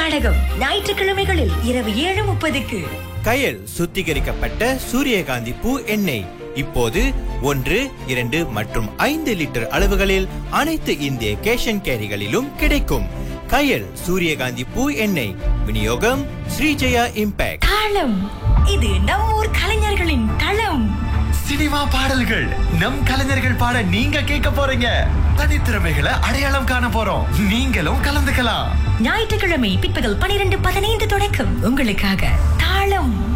நாடகம் ஞாயிற்றுக்கிழமைகளில் இரவு ஏழு முப்பதுக்கு கயல் சுத்திகரிக்கப்பட்ட சூரியகாந்தி பூ எண்ணெய் இப்போது ஒன்று இரண்டு மற்றும் ஐந்து லிட்டர் அளவுகளில் அனைத்து இந்திய கேஷன் கேரிகளிலும் கிடைக்கும் கயல் சூரியகாந்தி பூ எண்ணெய் விநியோகம் ஸ்ரீஜயா இம்பாக்ட் தாளம் இது நம் ஊர் கலைஞர்களின் தளம் சினிமா பாடல்கள் நம் கலைஞர்கள் பாட நீங்க கேட்க போறீங்க தனித்திறமைகளை அடையாளம் காண போறோம் நீங்களும் கலந்துக்கலாம் ஞாயிற்றுக்கிழமை பிற்பகல் பனிரெண்டு பதினைந்து தொடக்கம் உங்களுக்காக தாளம்